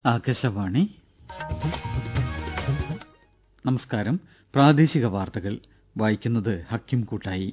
ആകാശവാണി നമസ്കാരം പ്രാദേശിക വാർത്തകൾ വായിക്കുന്നത് ഹക്കിം കൂട്ടായി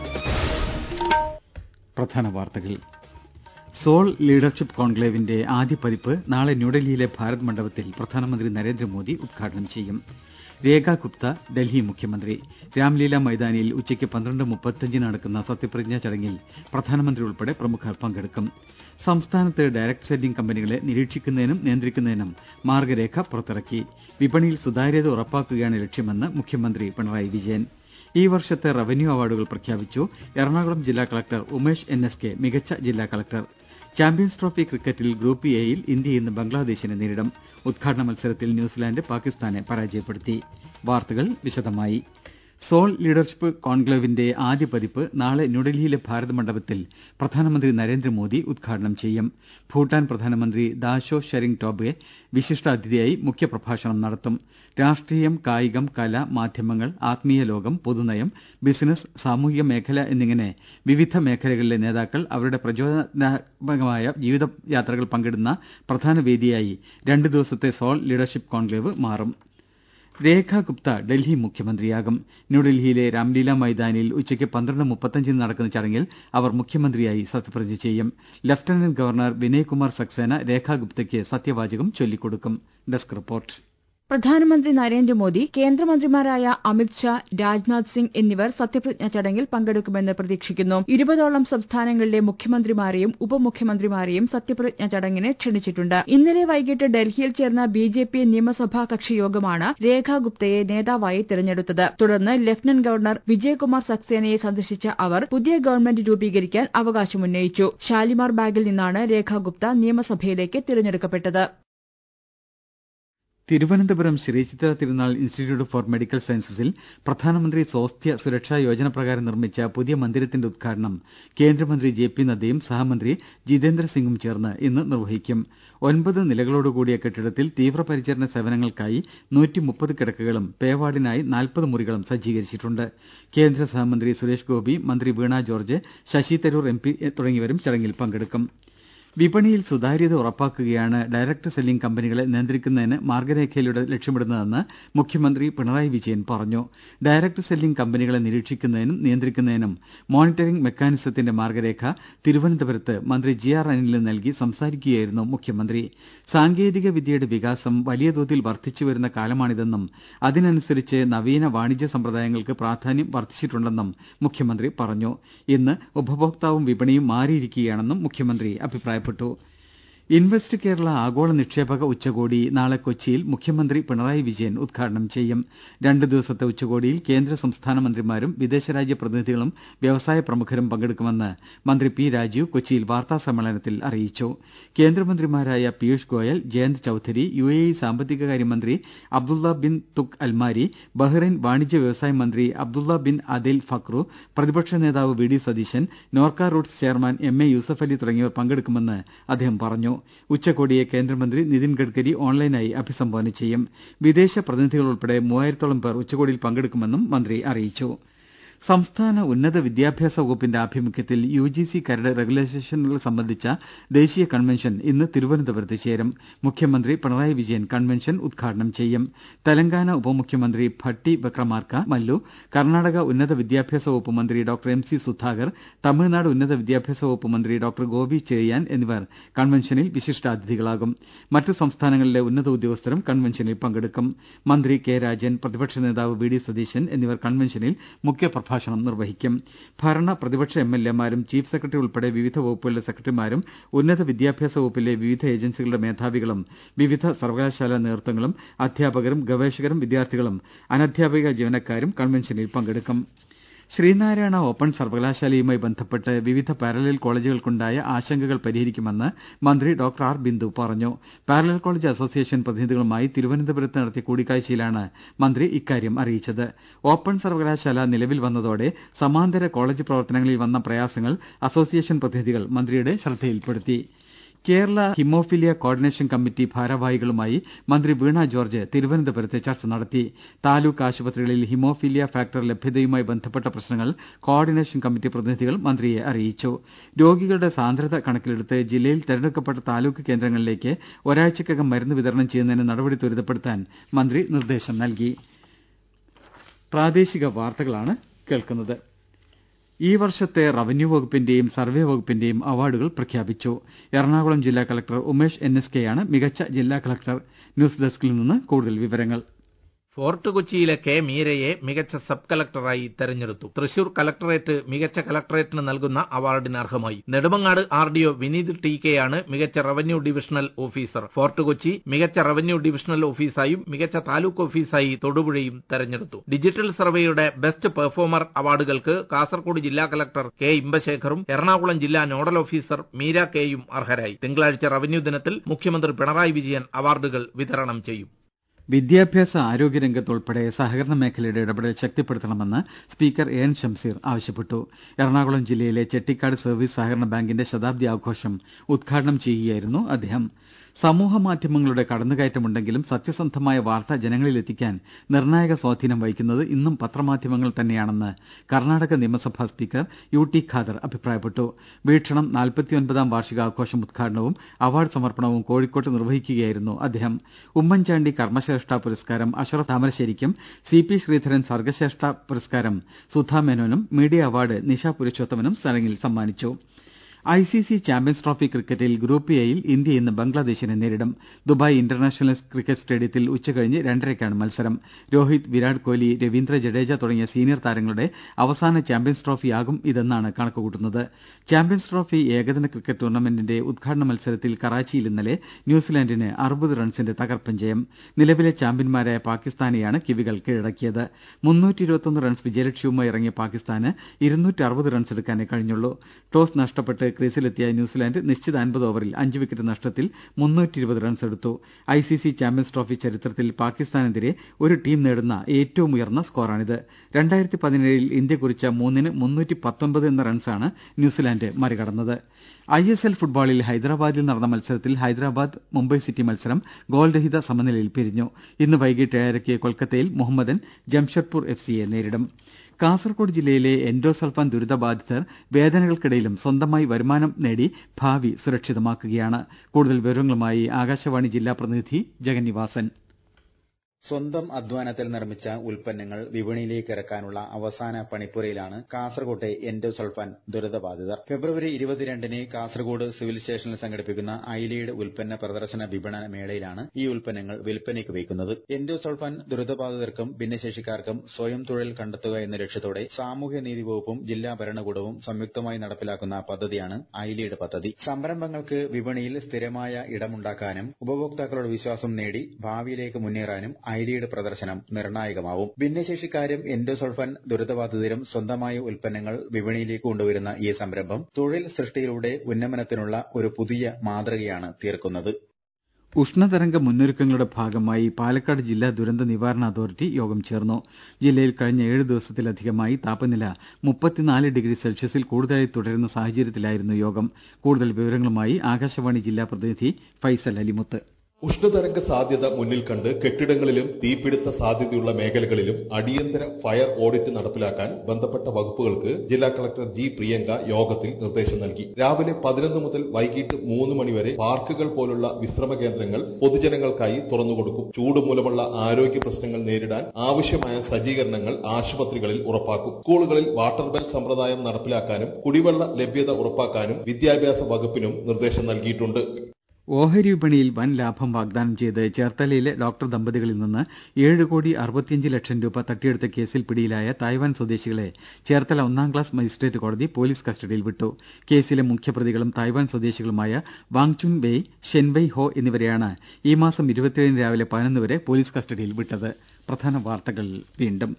പ്രധാന വാർത്തകൾ സോൾ ലീഡർഷിപ്പ് കോൺക്ലേവിന്റെ ആദ്യ പതിപ്പ് നാളെ ന്യൂഡൽഹിയിലെ ഭാരത് മണ്ഡപത്തിൽ പ്രധാനമന്ത്രി നരേന്ദ്രമോദി ഉദ്ഘാടനം ചെയ്യും രേഖ ഗുപ്ത ഡൽഹി മുഖ്യമന്ത്രി രാംലീല മൈതാനിയിൽ ഉച്ചയ്ക്ക് പന്ത്രണ്ട് മുപ്പത്തിയഞ്ചിന് നടക്കുന്ന സത്യപ്രതിജ്ഞാ ചടങ്ങിൽ പ്രധാനമന്ത്രി ഉൾപ്പെടെ പ്രമുഖർ പങ്കെടുക്കും സംസ്ഥാനത്ത് ഡയറക്ട് സെല്ലിംഗ് കമ്പനികളെ നിരീക്ഷിക്കുന്നതിനും നിയന്ത്രിക്കുന്നതിനും മാർഗരേഖ പുറത്തിറക്കി വിപണിയിൽ സുതാര്യത ഉറപ്പാക്കുകയാണ് ലക്ഷ്യമെന്ന് മുഖ്യമന്ത്രി പിണറായി വിജയൻ ഈ വർഷത്തെ റവന്യൂ അവാർഡുകൾ പ്രഖ്യാപിച്ചു എറണാകുളം ജില്ലാ collector Umesh N S K മികച്ച ജില്ലാ കലക്ടർ ചാമ്പ്യൻസ് ട്രോഫി ക്രിക്കറ്റിൽ ഗ്രൂപ്പ് എയിൽ ഇന്ത്യ ഇന്ന് ബംഗ്ലാദേശിനെ നേരിടും ഉദ്ഘാടന മത്സരത്തിൽ ന്യൂസിലാന്റ് പാകിസ്ഥാനെ പരാജയപ്പെടുത്തി വാർത്തകൾ വിശദമായി സോൾ ലീഡർഷിപ്പ് കോൺക്ലേവിന്റെ ആദ്യ പതിപ്പ് നാളെ ന്യൂഡൽഹിയിലെ ഭാരത് മണ്ഡപത്തിൽ പ്രധാനമന്ത്രി നരേന്ദ്രമോദി ഉദ്ഘാടനം ചെയ്യും ഭൂട്ടാൻ പ്രധാനമന്ത്രി ദാഷോ ഷെറിംഗ് ടോബ്ഗെ വിശിഷ്ടാതിഥിയായി മുഖ്യപ്രഭാഷണം നടത്തും രാഷ്ട്രീയം കായികം കല മാധ്യമങ്ങൾ ആത്മീയ ലോകം പൊതുനയം ബിസിനസ് സാമൂഹിക മേഖല എന്നിങ്ങനെ വിവിധ മേഖലകളിലെ നേതാക്കൾ അവരുടെ പ്രചോദനാത്മകമായ ജീവിതയാത്രകൾ പങ്കിടുന്ന പ്രധാന വേദിയായി രണ്ട് ദിവസത്തെ സോൾ ലീഡർഷിപ്പ് കോൺക്ലേവ് മാറും രേഖ ഗുപ്ത ഡൽഹി മുഖ്യമന്ത്രിയാകും ന്യൂഡൽഹിയിലെ രാംലീല മൈതാനിയിൽ ഉച്ചയ്ക്ക് പന്ത്രണ്ട് മുപ്പത്തിയഞ്ചിന് നടക്കുന്ന ചടങ്ങിൽ അവർ മുഖ്യമന്ത്രിയായി സത്യപ്രതിജ്ഞ ചെയ്യും ലഫ്റ്റനന്റ് ഗവർണർ വിനയ്കുമാർ സക്സേന രേഖ ഗുപ്തയ്ക്ക് സത്യവാചകം ചൊല്ലിക്കൊടുക്കും ഡെസ്ക് റിപ്പോർട്ട് പ്രധാനമന്ത്രി നരേന്ദ്രമോദി കേന്ദ്രമന്ത്രിമാരായ അമിത്ഷാ രാജ്നാഥ് സിംഗ് എന്നിവർ സത്യപ്രതിജ്ഞാ ചടങ്ങിൽ പങ്കെടുക്കുമെന്ന് പ്രതീക്ഷിക്കുന്നു ഇരുപതോളം സംസ്ഥാനങ്ങളിലെ മുഖ്യമന്ത്രിമാരെയും ഉപമുഖ്യമന്ത്രിമാരെയും സത്യപ്രതിജ്ഞാ ചടങ്ങിന് ക്ഷണിച്ചിട്ടുണ്ട് ഇന്നലെ വൈകിട്ട് ഡൽഹിയിൽ ചേർന്ന ബിജെപി നിയമസഭാ കക്ഷി യോഗമാണ് രേഖ ഗുപ്തയെ നേതാവായി തെരഞ്ഞെടുത്തത് തുടർന്ന് ലഫ്റ്റനന്റ് ഗവർണർ വിജയ്കുമാർ സക്സേനയെ സന്ദർശിച്ച അവർ പുതിയ ഗവൺമെന്റ് രൂപീകരിക്കാൻ അവകാശമുന്നയിച്ചു ഷാലിമാർ ബാഗിൽ നിന്നാണ് രേഖ ഗുപ്ത നിയമസഭയിലേക്ക് തിരഞ്ഞെടുക്കപ്പെട്ടത് തിരുവനന്തപുരം ശ്രീചിത്ര തിരുനാൾ ഇൻസ്റ്റിറ്റ്യൂട്ട് ഫോർ മെഡിക്കൽ സയൻസസിൽ പ്രധാനമന്ത്രി സ്വാസ്ഥ്യ സുരക്ഷാ യോജന പ്രകാരം നിർമ്മിച്ച പുതിയ മന്ദിരത്തിന്റെ ഉദ്ഘാടനം കേന്ദ്രമന്ത്രി ജെ പി നദ്ദയും സഹമന്ത്രി ജിതേന്ദ്ര സിംഗും ചേർന്ന് ഇന്ന് നിർവഹിക്കും ഒൻപത് നിലകളോടുകൂടിയ കെട്ടിടത്തിൽ തീവ്രപരിചരണ സേവനങ്ങൾക്കായി നൂറ്റിമുപ്പത് കിടക്കകളും പേവാർഡിനായി നാൽപ്പത് മുറികളും സജ്ജീകരിച്ചിട്ടുണ്ട് കേന്ദ്ര സഹമന്ത്രി സുരേഷ് ഗോപി മന്ത്രി Veena George Shashi Tharoor M P തുടങ്ങിയവരും ചടങ്ങിൽ പങ്കെടുക്കും വിപണിയിൽ സുതാര്യത ഉറപ്പാക്കുകയാണ് ഡയറക്ട് സെല്ലിംഗ് കമ്പനികളെ നിയന്ത്രിക്കുന്നതിന് മാർഗരേഖയിലൂടെ ലക്ഷ്യമിടുന്നതെന്ന് മുഖ്യമന്ത്രി പിണറായി വിജയൻ പറഞ്ഞു ഡയറക്ട് സെല്ലിംഗ് കമ്പനികളെ നിരീക്ഷിക്കുന്നതിനും നിയന്ത്രിക്കുന്നതിനും മോണിറ്ററിംഗ് മെക്കാനിസത്തിന്റെ മാർഗരേഖ തിരുവനന്തപുരത്ത് മന്ത്രി ജി ആർ അനിലിന് നൽകി സംസാരിക്കുകയായിരുന്നു മുഖ്യമന്ത്രി സാങ്കേതിക വിദ്യയുടെ വികാസം വലിയ തോതിൽ വർദ്ധിച്ചുവരുന്ന കാലമാണിതെന്നും അതിനനുസരിച്ച് നവീന വാണിജ്യ സമ്പ്രദായങ്ങൾക്ക് പ്രാധാന്യം വർദ്ധിച്ചിട്ടുണ്ടെന്നും മുഖ്യമന്ത്രി പറഞ്ഞു ഇന്ന് ഉപഭോക്താവും വിപണിയും മാറിയിരിക്കുകയാണെന്നും മുഖ്യമന്ത്രി അഭിപ്രായപ്പെട്ടു അഭിപ്രായപ്പെട്ടു ഇൻവെസ്റ്റ് കേരള ആഗോള നിക്ഷേപക ഉച്ചകോടി നാളെ കൊച്ചിയിൽ മുഖ്യമന്ത്രി പിണറായി വിജയൻ ഉദ്ഘാടനം ചെയ്യും രണ്ട് ദിവസത്തെ ഉച്ചകോടിയിൽ കേന്ദ്ര സംസ്ഥാന മന്ത്രിമാരും വിദേശരാജ്യ പ്രതിനിധികളും വ്യവസായ പ്രമുഖരും പങ്കെടുക്കുമെന്ന് മന്ത്രി പി രാജീവ് കൊച്ചിയിൽ വാർത്താ സമ്മേളനത്തിൽ അറിയിച്ചു കേന്ദ്രമന്ത്രിമാരായ Piyush Goyal Jayant Chaudhary U A E സാമ്പത്തികകാര്യ മന്ത്രി Abdullah bin Touq Al Marri Bahrain വാണിജ്യ വ്യവസായ മന്ത്രി അബ്ദുള്ള ബിൻ അദിൽ ഫക്രു പ്രതിപക്ഷ നേതാവ് V D Satheesan Norka roots chairman M A Yusuff Ali തുടങ്ങിയവർ പങ്കെടുക്കുമെന്ന് അദ്ദേഹം പറഞ്ഞു ഉച്ചകോടിയെ കേന്ദ്രമന്ത്രി നിതിൻ ഗഡ്കരി ഓൺലൈനായി അഭിസംബോധന ചെയ്യും വിദേശ പ്രതിനിധികൾ ഉൾപ്പെടെ മൂവായിരത്തോളം പേർ ഉച്ചകോടിയിൽ പങ്കെടുക്കുമെന്നും മന്ത്രി അറിയിച്ചു സംസ്ഥാന ഉന്നത വിദ്യാഭ്യാസ വകുപ്പിന്റെ ആഭിമുഖ്യത്തിൽ യു ജി സി കരട് റെഗുലേഷനുകൾ സംബന്ധിച്ച ദേശീയ കൺവെൻഷൻ ഇന്ന് തിരുവനന്തപുരത്ത് ചേരും മുഖ്യമന്ത്രി പിണറായി വിജയൻ കൺവെൻഷൻ ഉദ്ഘാടനം ചെയ്യും തെലങ്കാന ഉപമുഖ്യമന്ത്രി ഭട്ടി ബക്രമാർക്ക മല്ലു കർണാടക ഉന്നത വിദ്യാഭ്യാസ വകുപ്പ് മന്ത്രി doctor M C Sudhakar Tamil Nadu ഉന്നത വിദ്യാഭ്യാസ വകുപ്പ് മന്ത്രി ഡോക്ടർ ഗോപി ചെഴിയാൻ എന്നിവർ കൺവെൻഷനിൽ വിശിഷ്ടാതിഥികളാകും മറ്റ് സംസ്ഥാനങ്ങളിലെ ഉന്നത ഉദ്യോഗസ്ഥരും കൺവെൻഷനിൽ പങ്കെടുക്കും മന്ത്രി കെ രാജൻ പ്രതിപക്ഷ നേതാവ് വി ഡി സതീശൻ എന്നിവർ കൺവെൻഷനിൽ മുഖ്യപ്രഭാഷണം പ്രഭാഷണം നിർവഹിക്കും ഭരണ പ്രതിപക്ഷ എം എൽ എമാരും ചീഫ് സെക്രട്ടറി ഉൾപ്പെടെ വിവിധ വകുപ്പുകളിലെ സെക്രട്ടറിമാരും ഉന്നത വിദ്യാഭ്യാസ വകുപ്പിലെ വിവിധ ഏജൻസികളുടെ മേധാവികളും വിവിധ സർവകലാശാലാ നേതൃത്വങ്ങളും അധ്യാപകരും ഗവേഷകരും വിദ്യാർത്ഥികളും അനധ്യാപക ജീവനക്കാരും കൺവെൻഷനിൽ പങ്കെടുക്കും ശ്രീനാരായണ ഓപ്പൺ സർവകലാശാലയുമായി ബന്ധപ്പെട്ട് വിവിധ പാരലൽ കോളജുകൾക്കുണ്ടായ ആശങ്കകൾ പരിഹരിക്കുമെന്ന് മന്ത്രി ഡോക്ടർ ആർ ബിന്ദു പറഞ്ഞു പാരലൽ കോളജ് അസോസിയേഷൻ പ്രതിനിധികളുമായി തിരുവനന്തപുരത്ത് നടത്തിയ കൂടിക്കാഴ്ചയിലാണ് മന്ത്രി ഇക്കാര്യം അറിയിച്ചത് ഓപ്പൺ സർവകലാശാല നിലവിൽ വന്നതോടെ സമാന്തര കോളജ് പ്രവർത്തനങ്ങളിൽ വന്ന പ്രയാസങ്ങൾ അസോസിയേഷൻ പ്രതിനിധികൾ മന്ത്രിയുടെ ശ്രദ്ധയിൽപ്പെടുത്തി കേരള ഹിമോഫിലിയ കോർഡിനേഷൻ കമ്മിറ്റി ഭാരവാഹികളുമായി മന്ത്രി വീണ ജോർജ് തിരുവനന്തപുരത്ത് ചർച്ച നടത്തി താലൂക്ക് ആശുപത്രികളിൽ ഹിമോഫിലിയ ഫാക്ടർ ലഭ്യതയുമായി ബന്ധപ്പെട്ട പ്രശ്നങ്ങൾ കോർഡിനേഷൻ കമ്മിറ്റി പ്രതിനിധികൾ മന്ത്രിയെ അറിയിച്ചു രോഗികളുടെ സാന്ദ്രത കണക്കിലെടുത്ത് ജില്ലയിൽ തെരഞ്ഞെടുക്കപ്പെട്ട താലൂക്ക് കേന്ദ്രങ്ങളിലേക്ക് ഒരാഴ്ചക്കകം മരുന്ന് വിതരണം ചെയ്യുന്നതിന് നടപടി ത്വരിതപ്പെടുത്താൻ മന്ത്രി നിർദ്ദേശം നൽകി പ്രാദേശിക വാർത്തകളാണ് കേൾക്കുന്നത് ഈ വർഷത്തെ റവന്യൂ വകുപ്പിന്റെയും സർവേ വകുപ്പിന്റെയും അവാർഡുകൾ പ്രഖ്യാപിച്ചു എറണാകുളം ജില്ലാ കളക്ടർ ഉമേഷ് എൻ എസ് കെയാണ് മികച്ച ജില്ലാ കളക്ടർ ന്യൂസ് ഡെസ്കിൽ നിന്ന് കൂടുതൽ വിവരങ്ങൾ ഫോർട്ട് കൊച്ചിയിലെ കെ മീരയെ മികച്ച സബ് കളക്ടറായി തെരഞ്ഞെടുത്തു തൃശൂർ കളക്ടറേറ്റ് മികച്ച കളക്ടറേറ്റിന് നൽകുന്ന അവാർഡിന് അർഹമായി Nedumangad R D O Vineeth T കെയാണ് മികച്ച revenue divisional officer fort Kochi മികച്ച റവന്യൂ ഡിവിഷണൽ ഓഫീസായും മികച്ച താലൂക്ക് ഓഫീസായി തൊടുപുഴയും തെരഞ്ഞെടുത്തു ഡിജിറ്റൽ സർവേയുടെ ബെസ്റ്റ് പെർഫോമർ അവാർഡുകൾക്ക് കാസർകോട് ജില്ലാ കളക്ടർ കെ ഇമ്പശേഖറും എറണാകുളം ജില്ലാ നോഡൽ ഓഫീസർ മീര കെയും അർഹരായി തിങ്കളാഴ്ച റവന്യൂ ദിനത്തിൽ മുഖ്യമന്ത്രി പിണറായി വിജയൻ അവാർഡുകൾ വിതരണം ചെയ്യും വിദ്യാഭ്യാസ ആരോഗ്യരംഗത്ത് ഉൾപ്പെടെ സഹകരണ മേഖലയുടെ ഇടപെടൽ ശക്തിപ്പെടുത്തണമെന്ന് സ്പീക്കർ എ എൻ ഷംസീർ ആവശ്യപ്പെട്ടു എറണാകുളം ജില്ലയിലെ ചെട്ടിക്കാട് സർവീസ് സഹകരണ ബാങ്കിന്റെ ശതാബ്ദി ആഘോഷം ഉദ്ഘാടനം ചെയ്യുകയായിരുന്നു അദ്ദേഹം സമൂഹ മാധ്യമങ്ങളുടെ കടന്നുകയറ്റമുണ്ടെങ്കിലും സത്യസന്ധമായ വാർത്ത ജനങ്ങളിലെത്തിക്കാൻ നിർണായക സ്വാധീനം വഹിക്കുന്നത് ഇന്നും പത്രമാധ്യമങ്ങൾ തന്നെയാണെന്ന് കർണാടക നിയമസഭാ സ്പീക്കർ യു ടി ഖാദർ അഭിപ്രായപ്പെട്ടു വീക്ഷണം നാൽപ്പത്തിയൊൻപതാം വാർഷികാഘോഷം ഉദ്ഘാടനവും അവാർഡ് സമർപ്പണവും കോഴിക്കോട്ട് നിർവഹിക്കുകയായിരുന്നു അദ്ദേഹം ഉമ്മൻചാണ്ടി കർമ്മശ്രേഷ്ഠ പുരസ്കാരം അഷറഫ് താമരശ്ശേരിക്കും സി പി ശ്രീധരൻ സർഗശ്രേഷ്ഠ പുരസ്കാരം സുധാ മേനോനും മീഡിയ അവാർഡ് നിഷ പുരുഷോത്തമനും ചടങ്ങിൽ സമ്മാനിച്ചു I C C champions trophy ക്രിക്കറ്റിൽ ഗ്രൂപ്പ് എയിൽ ഇന്ത്യ ഇന്ന് ബംഗ്ലാദേശിനെ നേരിടും ദുബായ് ഇന്റർനാഷണൽ ക്രിക്കറ്റ് സ്റ്റേഡിയത്തിൽ ഉച്ചകഴിഞ്ഞ് രണ്ടരയ്ക്കാണ് മത്സരം രോഹിത് വിരാട് കോഹ്ലി രവീന്ദ്ര ജഡേജ തുടങ്ങിയ സീനിയർ താരങ്ങളുടെ അവസാന ചാമ്പ്യൻസ് ട്രോഫിയാകും ഇതെന്നാണ് കണക്കുകൂട്ടുന്നത് ചാമ്പ്യൻസ് ട്രോഫി ഏകദിന ക്രിക്കറ്റ് ടൂർണമെന്റിന്റെ ഉദ്ഘാടന മത്സരത്തിൽ കറാച്ചിയിൽ ഇന്നലെ ന്യൂസിലാൻഡിന് അറുപത് റൺസിന്റെ തകർപ്പൻ ജയം നിലവിലെ ചാമ്പ്യന്മാരായ പാകിസ്ഥാനെയാണ് കിവികൾ കീഴടക്കിയത് റൺസ് വിജയലക്ഷ്യവുമായി ഇറങ്ങിയ പാകിസ്ഥാന് റൺസ് എടുക്കാനേ കഴിഞ്ഞുള്ളൂ ടോസ് നഷ്ടപ്പെട്ട് ക്രീസിലെത്തിയ ന്യൂസിലാൻഡ് നിശ്ചിത അൻപത് ഓവറിൽ അഞ്ച് വിക്കറ്റ് നഷ്ടത്തിൽ റൺസ് എടുത്തു I C C champions trophy ചരിത്രത്തിൽ പാകിസ്ഥാനെതിരെ ഒരു ടീം നേടുന്ന ഏറ്റവും ഉയർന്ന സ്കോറാണിത് രണ്ടായിരത്തി പതിനേഴിൽ ഇന്ത്യ കുറിച്ച മൂന്നിന് മുന്നൂറ്റി പത്തൊൻപത് എന്ന റൺസാണ് ന്യൂസിലാൻഡ് മറികടന്നത് ഐ എസ് എൽ ഫുട്ബോളിൽ ഹൈദരാബാദിൽ നടന്ന മത്സരത്തിൽ ഹൈദരാബാദ് മുംബൈ സിറ്റി മത്സരം ഗോൾരഹിത സമനിലയിൽ പിരിഞ്ഞു ഇന്ന് വൈകിട്ട് ഏഴരയ്ക്ക് കൊൽക്കത്തയിൽ മുഹമ്മദൻ ജംഷഡ്പൂർ എഫ് സിയെ നേരിടും കാസർകോട് ജില്ലയിലെ എൻഡോസൾഫാൻ ദുരിതബാധിതർ വേദനകൾക്കിടയിലും സ്വന്തമായി വരുമാനം നേടി ഭാവി സുരക്ഷിതമാക്കുകയാണ് കൂടുതൽ വിവരങ്ങളുമായി ആകാശവാണി ജില്ലാ പ്രതിനിധി ജഗന്നിവാസൻ സ്വന്തം അധ്വാനത്തിൽ നിർമ്മിച്ച ഉൽപ്പന്നങ്ങൾ വിപണിയിലേക്ക് ഇറക്കാനുള്ള അവസാന പണിപ്പുരയിലാണ് കാസർകോട്ടെ എൻഡോസൾഫാൻ ദുരിതബാധിതർ ഫെബ്രുവരി ഇരുപത്തിരണ്ടിന് കാസർകോട് സിവിൽ സ്റ്റേഷനിൽ സംഘടിപ്പിക്കുന്ന ഐലീഡ് ഉൽപ്പന്ന പ്രദർശന വിപണന മേളയിലാണ് ഈ ഉൽപ്പന്നങ്ങൾ വിൽപ്പനയ്ക്ക് വയ്ക്കുന്നത് എൻഡോസൾഫാൻ ദുരിതബാധിതർക്കും ഭിന്നശേഷിക്കാർക്കും സ്വയം തൊഴിൽ കണ്ടെത്തുക എന്ന ലക്ഷ്യത്തോടെ സാമൂഹ്യനീതി വകുപ്പും ജില്ലാ ഭരണകൂടവും സംയുക്തമായി നടപ്പിലാക്കുന്ന പദ്ധതിയാണ് ഐലീഡ് പദ്ധതി സംരംഭങ്ങൾക്ക് വിപണിയിൽ സ്ഥിരമായ ഇടമുണ്ടാക്കാനും ഉപഭോക്താക്കളുടെ വിശ്വാസം നേടി ഭാവിയിലേക്ക് മുന്നേറാനും ഐഡിയുടെ പ്രദർശനം നിർണായകമാവും ഭിന്നശേഷിക്കാരും എൻഡോസൾഫാൻ ദുരിതബാധിതരും സ്വന്തമായ ഉൽപ്പന്നങ്ങൾ വിപണിയിലേക്ക് കൊണ്ടുവരുന്ന ഈ സംരംഭം തൊഴിൽ സൃഷ്ടിയിലൂടെ ഉന്നമനത്തിനുള്ള ഒരു പുതിയ മാതൃകയാണ് തീർക്കുന്നത് ഉഷ്ണതരംഗ മുന്നൊരുക്കങ്ങളുടെ ഭാഗമായി പാലക്കാട് ജില്ലാ ദുരന്ത നിവാരണ അതോറിറ്റി യോഗം ചേർന്നു ജില്ലയിൽ കഴിഞ്ഞ ഏഴ് ദിവസത്തിലധികമായി താപനില മുപ്പത്തിനാല് ഡിഗ്രി സെൽഷ്യസിൽ കൂടുതലായി തുടരുന്ന സാഹചര്യത്തിലായിരുന്നു യോഗം കൂടുതൽ വിവരങ്ങളുമായി ആകാശവാണി ജില്ലാ പ്രതിനിധി ഫൈസൽ അലിമുത്ത് ഉഷ്ണതരംഗ സാധ്യത മുന്നിൽ കണ്ട് കെട്ടിടങ്ങളിലും തീപിടുത്ത സാധ്യതയുള്ള മേഖലകളിലും അടിയന്തര ഫയർ ഓഡിറ്റ് നടപ്പിലാക്കാൻ ബന്ധപ്പെട്ട വകുപ്പുകൾക്ക് ജില്ലാ കളക്ടർ ജി പ്രിയങ്ക യോഗത്തിൽ നിർദ്ദേശം നൽകി രാവിലെ പതിനൊന്ന് മുതൽ വൈകിട്ട് മൂന്ന് മണിവരെ പാർക്കുകൾ പോലുള്ള വിശ്രമ കേന്ദ്രങ്ങൾ പൊതുജനങ്ങൾക്കായി തുറന്നുകൊടുക്കും ചൂട് മൂലമുള്ള ആരോഗ്യ പ്രശ്നങ്ങൾ നേരിടാൻ ആവശ്യമായ സജ്ജീകരണങ്ങൾ ആശുപത്രികളിൽ ഉറപ്പാക്കും സ്കൂളുകളിൽ വാട്ടർ ബെൽ സമ്പ്രദായം നടപ്പിലാക്കാനും കുടിവെള്ള ലഭ്യത ഉറപ്പാക്കാനും വിദ്യാഭ്യാസ വകുപ്പിനും നിർദ്ദേശം നൽകിയിട്ടുണ്ട് ഓഹരി വിപണിയിൽ വൻ ലാഭം വാഗ്ദാനം ചെയ്ത് ചേർത്തലയിലെ ഡോക്ടർ ദമ്പതികളിൽ നിന്ന് ഏഴ് കോടി അറുപത്തിയഞ്ച് ലക്ഷം രൂപ തട്ടിയെടുത്ത കേസിൽ പിടിയിലായ തായ്വാൻ സ്വദേശികളെ ചേർത്തല ഒന്നാം ക്ലാസ് മജിസ്ട്രേറ്റ് കോടതി പോലീസ് കസ്റ്റഡിയിൽ വിട്ടു കേസിലെ മുഖ്യപ്രതികളും തായ്വാൻ സ്വദേശികളുമായ വാങ്ചുൻ വെയ് ഷെൻവെയ് ഹോ എന്നിവരെയാണ് ഈ മാസം ഇരുപത്തിയേഴിന് രാവിലെ പതിനൊന്ന് വരെ പോലീസ് കസ്റ്റഡിയിൽ വിട്ടത് പ്രധാന വാർത്തകൾ വീണ്ടും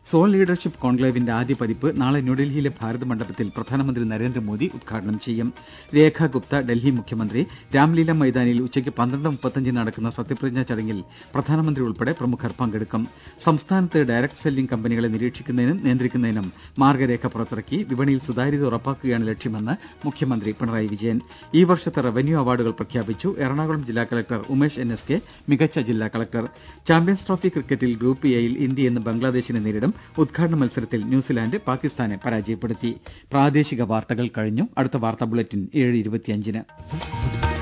സോൾ ലീഡർഷിപ്പ് കോൺക്ലേവിന്റെ ആദ്യ പതിപ്പ് നാളെ ന്യൂഡൽഹിയിലെ ഭാരത് മണ്ഡപത്തിൽ പ്രധാനമന്ത്രി നരേന്ദ്രമോദി ഉദ്ഘാടനം ചെയ്യും രേഖ ഗുപ്ത ഡൽഹി മുഖ്യമന്ത്രി രാംലീല മൈതാനിയിൽ ഉച്ചയ്ക്ക് പന്ത്രണ്ട് മുപ്പത്തഞ്ചിന് നടക്കുന്ന സത്യപ്രതിജ്ഞാ ചടങ്ങിൽ പ്രധാനമന്ത്രി ഉൾപ്പെടെ പ്രമുഖർ പങ്കെടുക്കും സംസ്ഥാനത്ത് ഡയറക്ട് സെല്ലിംഗ് കമ്പനികളെ നിരീക്ഷിക്കുന്നതിനും നിയന്ത്രിക്കുന്നതിനും മാർഗരേഖ പുറത്തിറക്കി വിപണിയിൽ സുതാര്യത ഉറപ്പാക്കുകയാണ് ലക്ഷ്യമെന്ന് മുഖ്യമന്ത്രി പിണറായി വിജയൻ ഈ വർഷത്തെ റവന്യൂ അവാർഡുകൾ പ്രഖ്യാപിച്ചു എറണാകുളം ജില്ലാ collector Umesh N S K മികച്ച ജില്ലാ കലക്ടർ ചാമ്പ്യൻസ് ട്രോഫി ക്രിക്കറ്റിൽ ഗ്രൂപ്പ് എയിൽ ഇന്ത്യ ഇന്ന് ബംഗ്ലാദേശിനെ നേരിടും ഉദ്ഘാടന മത്സരത്തിൽ ന്യൂസിലാന്റ് പാകിസ്ഥാനെ പരാജയപ്പെടുത്തി പ്രാദേശിക വാർത്തകൾ കഴിഞ്ഞു അടുത്ത വാർത്താ ബുള്ളറ്റിൻ ഏഴ് ഇരുപത്തിയഞ്ചിന്